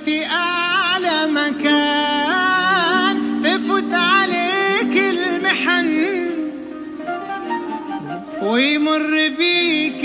أعلى مكان تفوت عليك المحن ويمر بيك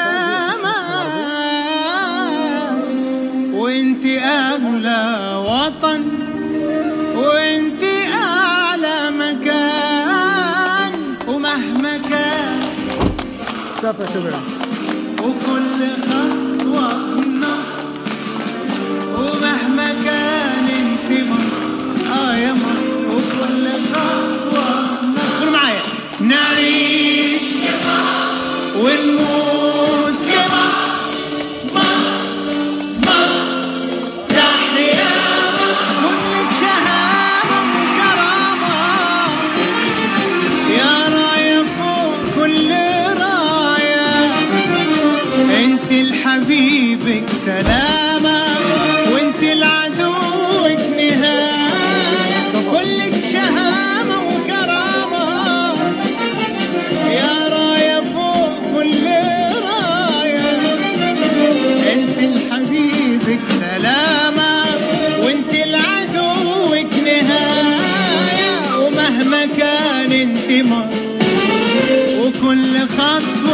الزمان وانت أغلى وطن وانت أعلى مكان ومهما كان سافر شباب وكل خطوة بنصر ومهما كان انت مصر اه يا مصر وكل خطوة بنصر قولوا معايا نعيش ونموت لمصر مصر مصر تحيا مصر كلك شهامة وكرامة يا راية فوق كل راية انت لحبيبك سلامة وانت لعدوك نهاية كلك شهامة وكرامة يا راية فوق كل راية انت لحبيبك سلامة وانت لعدوك نهاية ومهما كان انت مر وكل خطوة